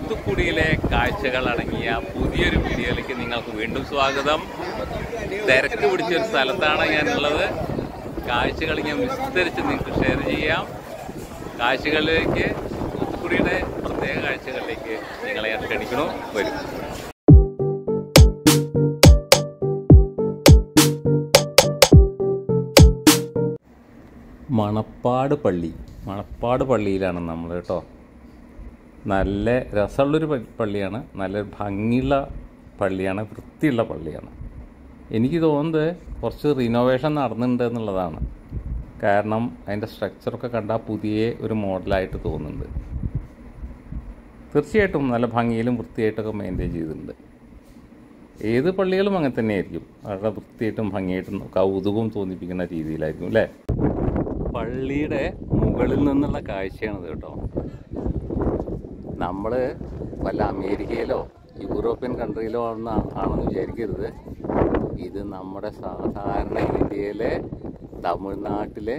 തൂത്തുക്കുടിയിലെ കാഴ്ചകൾ അടങ്ങിയ പുതിയൊരു വീഡിയോയിലേക്ക് നിങ്ങൾക്ക് വീണ്ടും സ്വാഗതം തിരക്ക് പിടിച്ചൊരു സ്ഥലത്താണ് ഞാനുള്ളത് കാഴ്ചകൾ ഞാൻ വിസ്തരിച്ച് നിങ്ങൾക്ക് ഷെയർ ചെയ്യാം കാഴ്ചകളിലേക്ക് തൂത്തുക്കുടിയുടെ പ്രത്യേക കാഴ്ചകളിലേക്ക് നിങ്ങളെ ഞാൻ ക്ഷണിക്കണു വരും മണപ്പാട് പള്ളി മണപ്പാട് പള്ളിയിലാണ് നമ്മൾ കേട്ടോ നല്ല രസമുള്ളൊരു പ- പള്ളിയാണ് നല്ല ഭംഗിയുള്ള പള്ളിയാണ് വൃത്തിയുള്ള പള്ളിയാണ് എനിക്ക് തോന്നുന്നത് കുറച്ച് റിനോവേഷൻ നടന്നിട്ടുണ്ട് എന്നുള്ളതാണ് കാരണം അതിൻ്റെ സ്ട്രക്ചറൊക്കെ കണ്ടാൽ പുതിയ ഒരു മോഡലായിട്ട് തോന്നുന്നുണ്ട് തീർച്ചയായിട്ടും നല്ല ഭംഗിയിലും വൃത്തിയായിട്ടൊക്കെ മെയിൻറ്റെയിൻ ചെയ്തിട്ടുണ്ട് ഏത് പള്ളികളും അങ്ങനെ തന്നെയായിരിക്കും വളരെ വൃത്തിയായിട്ടും ഭംഗിയായിട്ടും കൗതുകവും തോന്നിപ്പിക്കുന്ന രീതിയിലായിരിക്കും അല്ലേ പള്ളിയുടെ മുകളിൽ നിന്നുള്ള കാഴ്ചയാണിത് കേട്ടോ നമ്മൾ വല്ല അമേരിക്കയിലോ യൂറോപ്യൻ കൺട്രിയിലോ ആണെന്ന് ആണെന്ന് വിചാരിക്കരുത് ഇത് നമ്മുടെ സാധാരണ ഇന്ത്യയിലെ തമിഴ്നാട്ടിലെ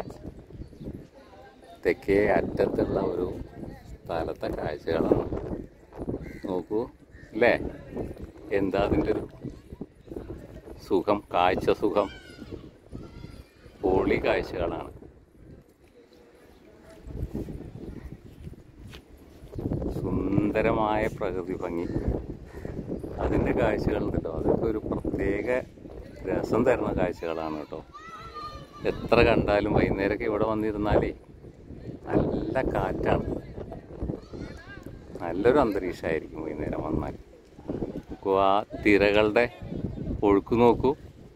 തെക്കേ അറ്റത്തുള്ള ഒരു സ്ഥലത്തെ കാഴ്ചകളാണ് നോക്കൂ അല്ലേ എന്താ അതിൻ്റെ ഒരു സുഖം കാഴ്ച സുഖം പൊളി കാഴ്ചകളാണ് സുന്ദരമായ പ്രകൃതി ഭംഗി അതിൻ്റെ കാഴ്ചകളുണ്ട് കേട്ടോ അതൊക്കെ ഒരു പ്രത്യേക രസം തരുന്ന കാഴ്ചകളാണ് കേട്ടോ എത്ര കണ്ടാലും വൈകുന്നേരമൊക്കെ ഇവിടെ വന്നിരുന്നാലേ നല്ല കാറ്റാണ് നല്ലൊരു അന്തരീക്ഷമായിരിക്കും വൈകുന്നേരം വന്നാൽ നോക്കൂ ആ തിരകളുടെ ഒഴുക്ക് നോക്കൂ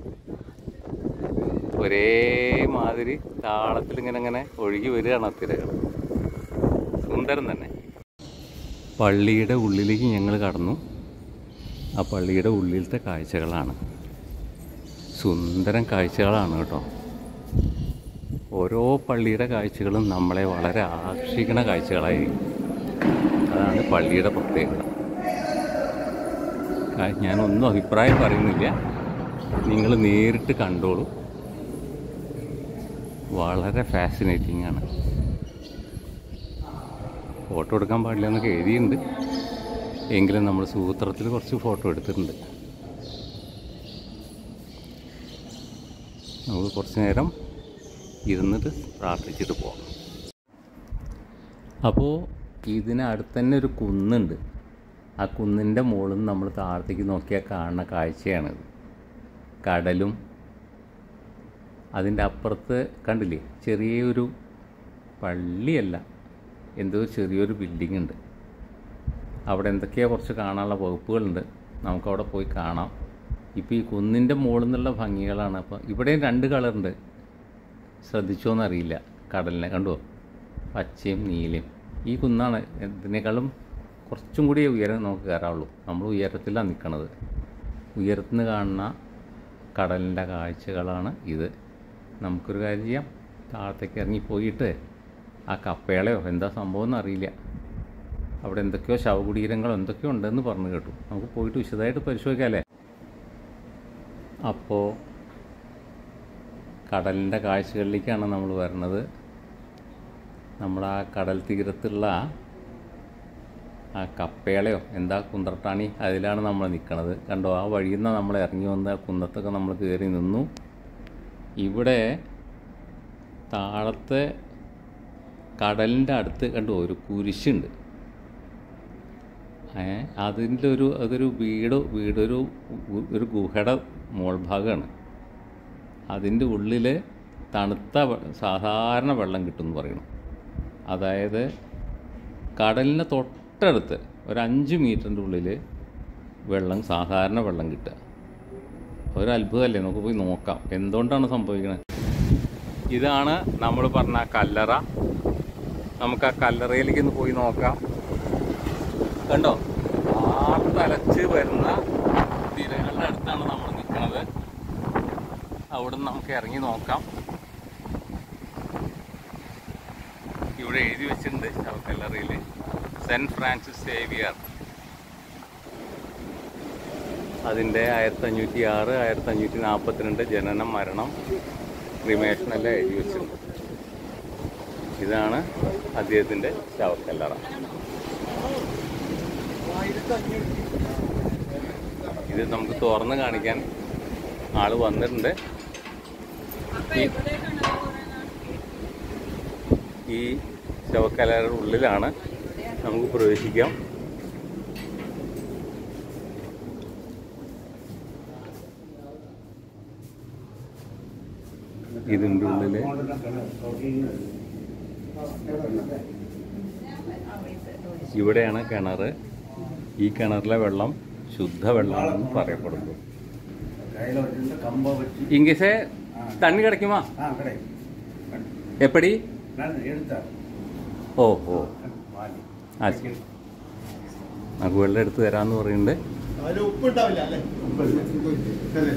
ഒരേ മാതിരി താളത്തിൽ ഇങ്ങനെ ഇങ്ങനെ ഒഴുകി വരികയാണ് ആ തിരകൾ സുന്ദരം തന്നെ പള്ളിയുടെ ഉള്ളിലേക്ക് ഞങ്ങൾ കടന്നു ആ പള്ളിയുടെ ഉള്ളിലത്തെ കാഴ്ചകളാണ് സുന്ദരം കാഴ്ചകളാണ് കേട്ടോ ഓരോ പള്ളിയുടെ കാഴ്ചകളും നമ്മളെ വളരെ ആകർഷിക്കുന്ന കാഴ്ചകളായിരിക്കും അതാണ് പള്ളിയുടെ പ്രത്യേകത ആ, ഞാനൊന്നും അഭിപ്രായം പറയുന്നില്ല നിങ്ങൾ നേരിട്ട് കണ്ടോളൂ വളരെ ഫാസിനേറ്റിംഗ് ആണ് ഫോട്ടോ എടുക്കാൻ പാടില്ല എന്നൊക്കെ എഴുതിയിട്ടുണ്ട് എങ്കിലും നമ്മൾ സൂത്രത്തിൽ കുറച്ച് ഫോട്ടോ എടുത്തിട്ടുണ്ട് നമുക്ക് കുറച്ച് നേരം ഇരുന്നിട്ട് പ്രാർത്ഥിച്ചിട്ട് പോകാം അപ്പോൾ ഇതിനടുത്ത് തന്നെ ഒരു കുന്നുണ്ട് ആ കുന്നിൻ്റെ മുകളിൽ നിന്ന് നമ്മൾ താഴത്തേക്ക് നോക്കിയാൽ കാണുന്ന കാഴ്ചയാണിത് കടലും അതിൻ്റെ അപ്പുറത്ത് കണ്ടില്ലേ ചെറിയൊരു പള്ളിയല്ല എന്തോ ചെറിയൊരു ബിൽഡിംഗ് ഉണ്ട് അവിടെ എന്തൊക്കെയോ കുറച്ച് കാണാനുള്ള വകുപ്പുകളുണ്ട് നമുക്കവിടെ പോയി കാണാം ഇപ്പോൾ ഈ കുന്നിൻ്റെ മുകളിൽ നിന്നുള്ള ഭംഗികളാണ് അപ്പോൾ ഇവിടെയും രണ്ട് കളറുണ്ട് ശ്രദ്ധിച്ചോന്നറിയില്ല കടലിനെ കണ്ടുവോ പച്ചയും നീലയും ഈ കുന്നാണ് ഇതിനേക്കാളും കുറച്ചും കൂടി ഉയരം നമുക്ക് കയറാവുള്ളൂ നമ്മൾ ഉയരത്തിലാണ് നിൽക്കണത് ഉയരത്തിൽ നിന്ന് കാണുന്ന കടലിൻ്റെ കാഴ്ചകളാണ് ഇത് നമുക്കൊരു കാര്യം ചെയ്യാം താഴത്തേക്ക് ഇറങ്ങി പോയിട്ട് ആ കപ്പേളയോ എന്താ സംഭവം എന്നറിയില്ല അവിടെ എന്തൊക്കെയോ ശവകുടീരങ്ങളോ എന്തൊക്കെയോ ഉണ്ടെന്ന് പറഞ്ഞു കേട്ടു നമുക്ക് പോയിട്ട് വിശദമായിട്ട് പരിശോധിക്കാം അല്ലേ അപ്പോൾ കടലിൻ്റെ കാഴ്ചകളിലേക്കാണ് നമ്മൾ വരുന്നത് നമ്മൾ ആ കടൽ തീരത്തുള്ള ആ കപ്പേളയോ എന്താ കുന്ത്രട്ടാണി അതിലാണ് നമ്മൾ നിൽക്കണത് കണ്ടോ ആ വഴിയിൽ നിന്ന് നമ്മൾ ഇറങ്ങി വന്ന് ആ കുന്നത്തൊക്കെ നമ്മൾ കയറി നിന്നു ഇവിടെ താഴത്തെ കടലിൻ്റെ അടുത്ത് കണ്ടോ ഒരു കുരിശുണ്ട് ഏ അതിൻ്റെ ഒരു അതൊരു വീട് വീടൊരു ഗു- ഒരു ഗുഹയുടെ മോൾഭാഗമാണ് അതിൻ്റെ ഉള്ളിൽ തണുത്ത വെ- സാധാരണ വെള്ളം കിട്ടും എന്ന് പറയണം അതായത് കടലിന് തൊട്ടടുത്ത് ഒരു അഞ്ച് മീറ്ററിൻ്റെ ഉള്ളിൽ വെള്ളം സാധാരണ വെള്ളം കിട്ടുക ഒരു അത്ഭുതമല്ലേ നമുക്ക് പോയി നോക്കാം എന്തുകൊണ്ടാണ് സംഭവിക്കുന്നത് ഇതാണ് നമ്മൾ പറഞ്ഞ ആ കല്ലറ നമുക്ക് ആ കല്ലറയിലേക്ക് ഒന്ന് പോയി നോക്കാം കണ്ടോ ആർത്തലച്ച് വരുന്ന തിരകളുടെ അടുത്താണ് നമ്മൾ നിൽക്കുന്നത് അവിടെ നിന്ന് നമുക്ക് ഇറങ്ങി നോക്കാം ഇവിടെ എഴുതി വെച്ചിട്ടുണ്ട് ശവക്കല്ലറയിൽ സെൻറ്റ് ഫ്രാൻസിസ് സേവിയർ അതിൻ്റെ ആയിരത്തി അഞ്ഞൂറ്റി ആറ് ആയിരത്തി അഞ്ഞൂറ്റി നാൽപ്പത്തിരണ്ട് ജനനം മരണം ക്രിമേഷൻ എല്ലാം എഴുതി വെച്ചിട്ടുണ്ട് ഇതാണ് അദ്ദേഹത്തിൻ്റെ ശവക്കല്ലറ ഇത് നമുക്ക് തുറന്ന് കാണിക്കാൻ ആള് വന്നിട്ടുണ്ട് ഈ ഈ ശവക്കലയുടെ ഉള്ളിലാണ് നമുക്ക് പ്രവേശിക്കാം ഇതിൻ്റെ ഉള്ളില് ഇവിടെയാണ് കിണർ ഈ കിണറിലെ വെള്ളം ശുദ്ധ വെള്ളമാണെന്ന് പറയപ്പെടുന്നു கையில் வச்சிருந்த கம்பை வச்சு ഇംഗ്ലീഷ് തണ്ണി കിടക്കുമാ ஆ கிடையாது എപ്പടി நான் எடுத்தேன் ഓ ഓ வாங்கி ആ ശരി. നമുക്ക് വെള്ളം എടുത്ത് തരാമെന്ന് പറയുന്നുണ്ട് അതിൽ ഉപ്പുണ്ടാവില്ല അല്ലേ അല്ലേ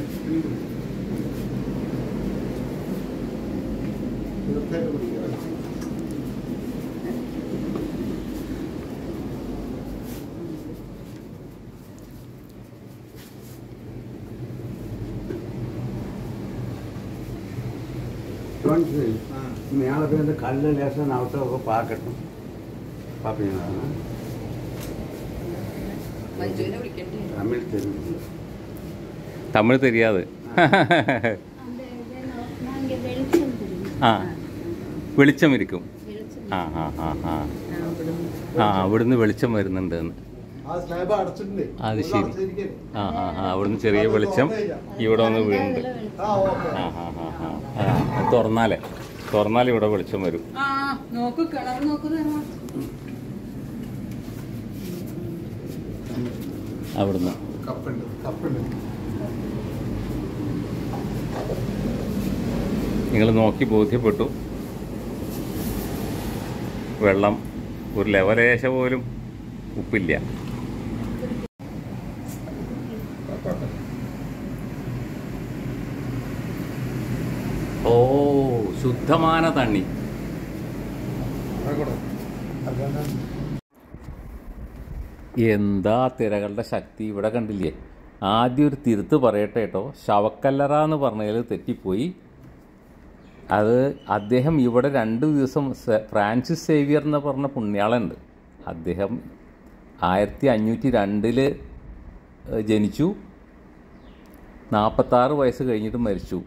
തീർച്ചയായിട്ടും കുടിക്കാം ஆ. மேலே போய் இந்த கல் லேசாக நவத்த பார்க்கட்டும் பார்ப்பீங்களா മഞ്ജുവിനെ വിളിക്കണ്ടേ தமிழ் தெரியும் തമിഴ് தெரியாது அந்த இதை நோ- நாங்க வெளிச்சம் தெரியும் ആ വെളിച്ചം ഇരിക്കും வெளிச்சம் ആ ആ ആ ആ ആ, ഇവിടുന്ന് ആ അവിടുന്ന് വെളിച്ചം വരുന്നുണ്ട് എന്ന് ആ സ്ലാബ് അടച്ചിട്ടുണ്ട് അത് ഉള്ളിൽ ശരി. അടച്ചിരിക്കുകയാണ്. ആ ആ ആ അവിടുന്ന് ചെറിയ വെളിച്ചം ഇവിടെ വന്ന് വീഴുന്നുണ്ട് ആ ഓക്കെ ആ ആ ആ ആ ആ അത് തുറന്നാലേ തുറന്നാൽ ഇവിടെ വെളിച്ചം വരും ആ നോക്ക് കിണർ നോക്കുന്ന അവിടുന്ന് കപ്പുണ്ട് കപ്പുണ്ട് നിങ്ങൾ നോക്കി ബോധ്യപ്പെട്ടു വെള്ളം ഒരു ലെവലേശ പോലും ഉപ്പില്ല ഓ ശുദ്ധமான തണ്ണി ആയിക്കോട്ടെ അതുകൊണ്ട് എന്താ തിരകളുടെ ശക്തി ഇവിടെ കണ്ടില്ലേ ആദ്യം ഒരു തിരുത്ത് പറയട്ടെ കേട്ടോ ശവക്കല്ലറ എന്ന് പറഞ്ഞതിൽ തെറ്റിപ്പോയി അത് അദ്ദേഹം ഇവിടെ രണ്ട് ദിവസം സെ- ഫ്രാൻസിസ് സേവിയർ എന്ന് പറഞ്ഞ പുണ്യാളുണ്ട് അദ്ദേഹം ആയിരത്തി അഞ്ഞൂറ്റി രണ്ടില് ജനിച്ചു നാൽപ്പത്താറ് വയസ്സ് കഴിഞ്ഞിട്ട് മരിച്ചു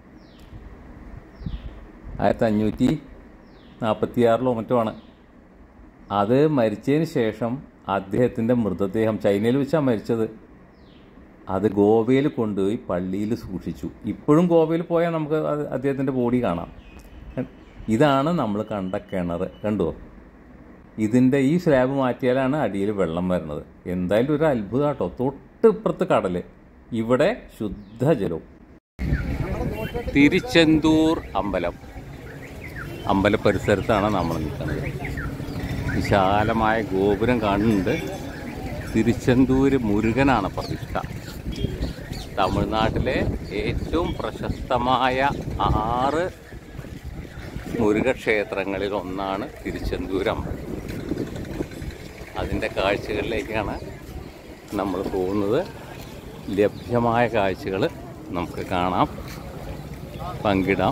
ആയിരത്തി അഞ്ഞൂറ്റി നാൽപ്പത്തിയാറിലോ മറ്റോ ആണ് അത് മരിച്ചതിന് ശേഷം അദ്ദേഹത്തിൻ്റെ മൃതദേഹം ചൈനയിൽ വെച്ചാണ് മരിച്ചത് അത് ഗോവയിൽ കൊണ്ടുപോയി പള്ളിയിൽ സൂക്ഷിച്ചു ഇപ്പോഴും ഗോവയിൽ പോയാൽ നമുക്ക് അത് അദ്ദേഹത്തിൻ്റെ ബോഡി കാണാം ഇതാണ് നമ്മൾ കണ്ട കിണർ കണ്ടോ ഇതിൻ്റെ ഈ സ്ലാബ് മാറ്റിയാലാണ് അടിയിൽ വെള്ളം വരുന്നത് എന്തായാലും ഒരു അത്ഭുതം കേട്ടോ തൊട്ട് ഇപ്പുറത്ത് കടൽ ഇവിടെ ശുദ്ധജലവും തിരുച്ചെന്തൂർ അമ്പലം അമ്പല പരിസരത്താണ് നമ്മൾ നിൽക്കുന്നത് വിശാലമായ ഗോപുരം കാണുന്നുണ്ട് തിരുച്ചെന്തൂര് മുരുകനാണ് പ്രതിഷ്ഠ തമിഴ്നാട്ടിലെ ഏറ്റവും പ്രശസ്തമായ ആറ് മുരുകക്ഷേത്രങ്ങളിൽ ഒന്നാണ് തിരുച്ചെന്തൂർ അമ്പലം അതിൻ്റെ കാഴ്ചകളിലേക്കാണ് നമ്മൾ പോകുന്നത് ലഭ്യമായ കാഴ്ചകൾ നമുക്ക് കാണാം പങ്കിടാം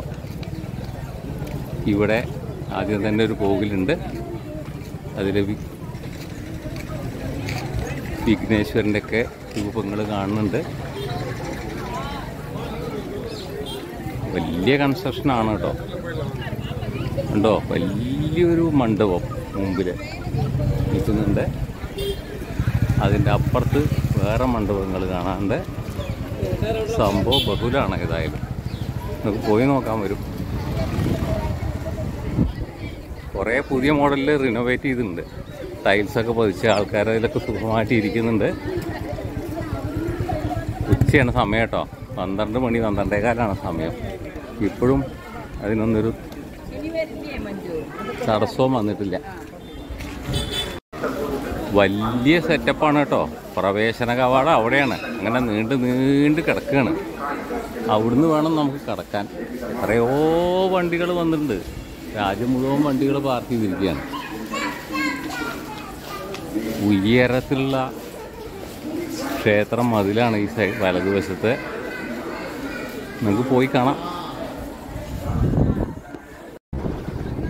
ഇവിടെ ആദ്യം തന്നെ ഒരു കോവിലുണ്ട് അതിൽ വി വിഘ്നേശ്വരൻ്റെ ഒക്കെ രൂപങ്ങൾ കാണുന്നുണ്ട് വലിയ കൺസ്ട്രക്ഷനാണ് കേട്ടോ ഉണ്ടോ വലിയൊരു മണ്ഡപം മുമ്പിൽ നിൽക്കുന്നുണ്ട് അതിൻ്റെ അപ്പുറത്ത് വേറെ മണ്ഡപങ്ങൾ കാണാനുണ്ട് സംഭവം ബഹുലാണ് ഏതായാലും നമുക്ക് പോയി നോക്കാൻ വരും കുറേ പുതിയ മോഡലിൽ റിനോവേറ്റ് ചെയ്തിട്ടുണ്ട് ടൈൽസൊക്കെ പതിച്ച് ആൾക്കാർ അതിലൊക്കെ സുഖമായിട്ട് ഇരിക്കുന്നുണ്ട് ഉച്ചയാണ് സമയം കേട്ടോ പന്ത്രണ്ട് മണി പന്ത്രണ്ടേകാലാണ് സമയം ഇപ്പോഴും അതിനൊന്നൊരു ഇനി വരില്ലേ മഞ്ജു തടസ്സവും വന്നിട്ടില്ല വലിയ സെറ്റപ്പാണ് കേട്ടോ പ്രവേശന കവാടം അവിടെയാണ് അങ്ങനെ നീണ്ട് നീണ്ട് കിടക്കുകയാണ് അവിടുന്ന് വേണം നമുക്ക് കിടക്കാൻ എത്രയോ വണ്ടികൾ വന്നിട്ടുണ്ട് രാജ്യം മുഴുവൻ വണ്ടികൾ പാർക്ക് ചെയ്തിരിക്കുകയാണ് ഉയരത്തിലുള്ള ക്ഷേത്രം മതിലാണ് ഈ സൈഡ് വലതുവശത്ത് നമുക്ക് പോയി കാണാം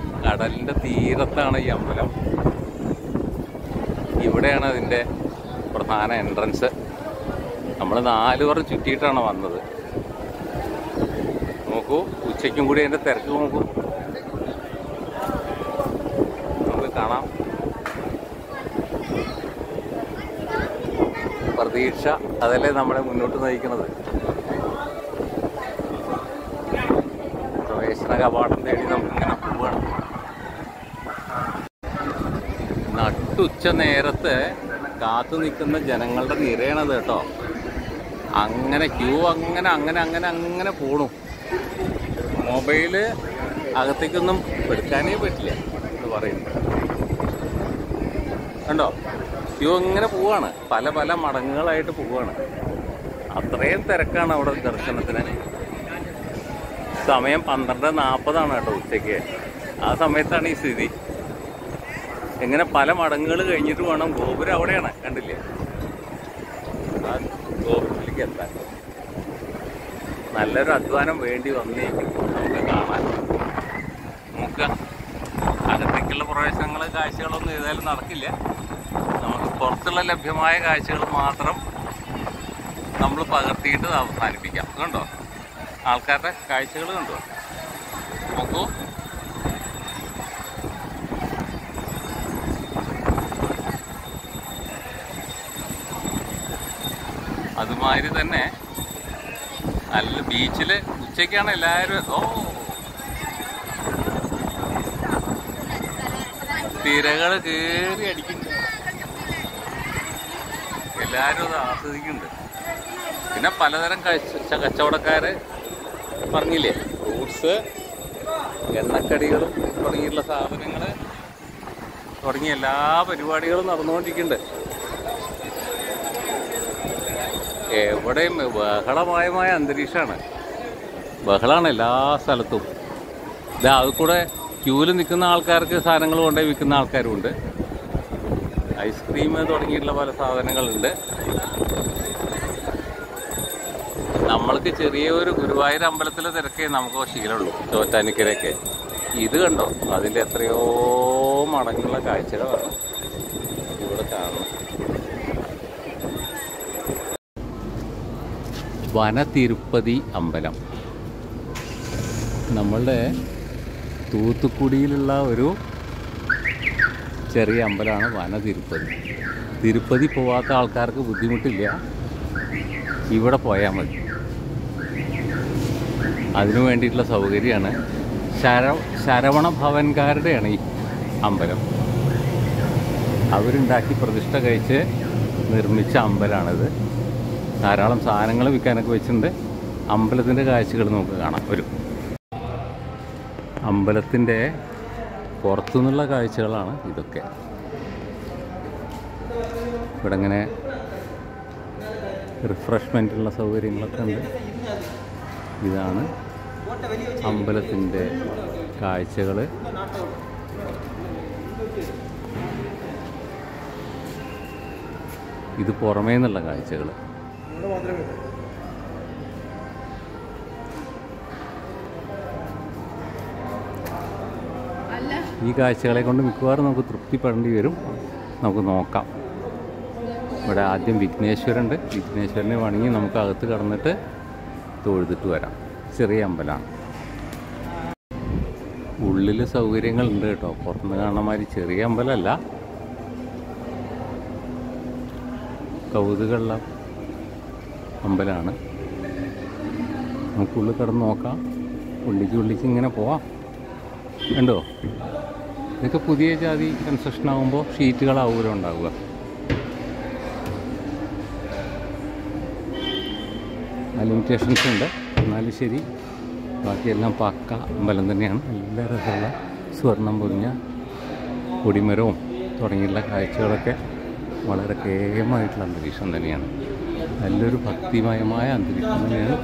കടലിൻ്റെ തീരത്താണ് ഈ അമ്പലം ഇവിടെയാണ് അതിൻ്റെ പ്രധാന എൻട്രൻസ് നമ്മൾ നാല് പേർ ചുറ്റിയിട്ടാണ് വന്നത് നോക്കൂ ഉച്ചയ്ക്കും കൂടി അതിൻ്റെ തിരക്ക് നോക്കൂ നമുക്ക് കാണാം പ്രതീക്ഷ അതല്ലേ നമ്മളെ മുന്നോട്ട് നയിക്കുന്നത് പ്രവേശന കവാടം തേടി നമുക്കിങ്ങനെ പോവുകയാണ് നട്ടുച്ച നേരത്ത് കാത്തു നിൽക്കുന്ന ജനങ്ങളുടെ നിരയാണത് കേട്ടോ അങ്ങനെ ക്യൂ അങ്ങനെ അങ്ങനെ അങ്ങനെ അങ്ങനെ പോണു മൊബൈല് അകത്തേക്കൊന്നും എടുക്കാനേ പറ്റില്ല എന്ന് പറയുന്നു കണ്ടോ ക്യൂ ഇങ്ങനെ പോവാണ് പല പല മടങ്ങുകളായിട്ട് പോവാണ് അത്രയും തിരക്കാണ് അവിടെ ദർശനത്തിന് സമയം പന്ത്രണ്ട് നാൽപ്പതാണ് കേട്ടോ ഉച്ചയ്ക്ക് ആ സമയത്താണ് ഈ സ്ഥിതി ഇങ്ങനെ പല മടങ്ങുകൾ കഴിഞ്ഞിട്ട് വേണം ഗോപുരം അവിടെയാണ് കണ്ടില്ലേ ആ ഗോപുരത്തിലേക്ക് എത്താൻ നല്ലൊരു അധ്വാനം വേണ്ടി വന്നേക്കും നമുക്ക് കാണാൻ നമുക്ക് അകത്തേക്കുള്ള പ്രവേശനങ്ങൾ കാഴ്ചകളൊന്നും ഏതായാലും നടക്കില്ല നമുക്ക് പുറത്തുള്ള ലഭ്യമായ കാഴ്ചകൾ മാത്രം നമ്മൾ പകർത്തിയിട്ട് അവസാനിപ്പിക്കാം കണ്ടോ ആൾക്കാരുടെ കാഴ്ചകൾ കണ്ടോ നോക്കൂ അതുമാതിരി തന്നെ നല്ല ബീച്ചിൽ ഉച്ചയ്ക്കാണ് എല്ലാവരും ഓ തിരകൾ കയറി അടിക്കുന്നുണ്ട് എല്ലാവരും അത് ആസ്വദിക്കുന്നുണ്ട് പിന്നെ പലതരം കഴിച്ച കച്ചവടക്കാര് പറഞ്ഞില്ലേ ഫ്രൂട്ട്സ് എണ്ണക്കടികളും തുടങ്ങിയുള്ള സാധനങ്ങൾ തുടങ്ങിയ എല്ലാ പരിപാടികളും നടന്നുകൊണ്ടിരിക്കുന്നുണ്ട് എവിടെയും ബഹളമയമായ അന്തരീക്ഷമാണ് ബഹളമാണ് എല്ലാ സ്ഥലത്തും ഇതാ അത് കൂടെ ക്യൂവിൽ നിൽക്കുന്ന ആൾക്കാർക്ക് സാധനങ്ങൾ കൊണ്ടുപോയി വിൽക്കുന്ന ആൾക്കാരുമുണ്ട് ഐസ്ക്രീം തുടങ്ങിയിട്ടുള്ള പല സാധനങ്ങളുണ്ട് നമ്മൾക്ക് ചെറിയൊരു ഗുരുവായൂർ അമ്പലത്തിലെ തിരക്കേ നമുക്ക് ശീലമുള്ളൂ ചോറ്റാനിക്കരയൊക്കെ ഇത് കണ്ടോ അതിൻ്റെ എത്രയോ മടങ്ങുള്ള കാഴ്ചകളാണ് ഇവിടെ കാണുന്നത് വന തിരുപ്പതി അമ്പലം നമ്മളുടെ തൂത്തുക്കുടിയിലുള്ള ഒരു ചെറിയ അമ്പലമാണ് വന തിരുപ്പതി തിരുപ്പതി പോവാത്ത ആൾക്കാർക്ക് ബുദ്ധിമുട്ടില്ല ഇവിടെ പോയാൽ മതി അതിനു വേണ്ടിയിട്ടുള്ള സൗകര്യമാണ് ശര ശരവണ ഭവൻകാരുടെയാണ് ഈ അമ്പലം അവരുണ്ടാക്കി പ്രതിഷ്ഠ കഴിച്ച് നിർമ്മിച്ച അമ്പലമാണിത് ധാരാളം സാധനങ്ങൾ വിൽക്കാനൊക്കെ വെച്ചിട്ടുണ്ട് അമ്പലത്തിൻ്റെ കാഴ്ചകൾ നമുക്ക് കാണാം വരും അമ്പലത്തിൻ്റെ പുറത്തുനിന്നുള്ള കാഴ്ചകളാണ് ഇതൊക്കെ ഇവിടെ ഇങ്ങനെ റിഫ്രഷ്മെൻറ്റുള്ള സൗകര്യങ്ങളൊക്കെ ഉണ്ട് ഇതാണ് അമ്പലത്തിൻ്റെ കാഴ്ചകൾ ഇത് പുറമേ നിന്നുള്ള കാഴ്ചകൾ ഇവിടെ മാത്രമേ വരൂ. അല്ല ഈ കാഴ്ചകളെ കൊണ്ട് മിക്കവാറും നമുക്ക് തൃപ്തിപ്പെടേണ്ടി വരും നമുക്ക് നോക്കാം ഇവിടെ ആദ്യം വിഘ്നേശ്വരുണ്ട് വിഘ്നേശ്വരനെ വണങ്ങി നമുക്ക് അകത്ത് കടന്നിട്ട് തൊഴുതിട്ട് വരാം ചെറിയ അമ്പലമാണ് ഉള്ളിൽ സൗകര്യങ്ങളുണ്ട് കേട്ടോ പുറത്തുനിന്ന് കാണുന്ന മാതിരി ചെറിയ അമ്പലമല്ല കൗതുകമുള്ള അമ്പലമാണ് നമുക്ക് ഉള്ളിൽ കിടന്ന് നോക്കാം ഉള്ളിക്ക് ഉള്ളിക്ക് ഇങ്ങനെ പോവാം ഉണ്ടോ ഇതൊക്കെ പുതിയ ജാതി കൺസ്ട്രക്ഷൻ ആകുമ്പോൾ ഷീറ്റുകളാവൂലോ ഉണ്ടാവുക ആ ലിമിറ്റേഷൻസ് ഉണ്ട് എന്നാലും ശരി ബാക്കിയെല്ലാം പക്ക അമ്പലം തന്നെയാണ് നല്ല രസമുള്ള സ്വർണം പൊതിഞ്ഞ കൊടിമരവും തുടങ്ങിയുള്ള കാഴ്ചകളൊക്കെ വളരെ കേമമായിട്ടുള്ള അന്തരീക്ഷം തന്നെയാണ് നല്ലൊരു ഭക്തിമയമായ അന്തരീക്ഷം തന്നെയാണ്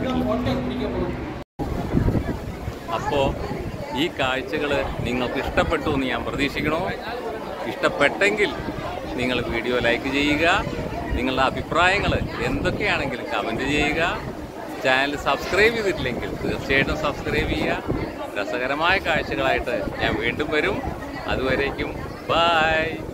അപ്പോൾ ഈ കാഴ്ചകൾ നിങ്ങൾക്ക് ഇഷ്ടപ്പെട്ടു എന്ന് ഞാൻ പ്രതീക്ഷിക്കണോ ഇഷ്ടപ്പെട്ടെങ്കിൽ നിങ്ങൾ വീഡിയോ ലൈക്ക് ചെയ്യുക നിങ്ങളുടെ അഭിപ്രായങ്ങൾ എന്തൊക്കെയാണെങ്കിലും കമൻറ്റ് ചെയ്യുക ചാനൽ സബ്സ്ക്രൈബ് ചെയ്തിട്ടില്ലെങ്കിൽ തീർച്ചയായിട്ടും സബ്സ്ക്രൈബ് ചെയ്യുക രസകരമായ കാഴ്ചകളായിട്ട് ഞാൻ വീണ്ടും വരും അതുവരേക്കും ബായ്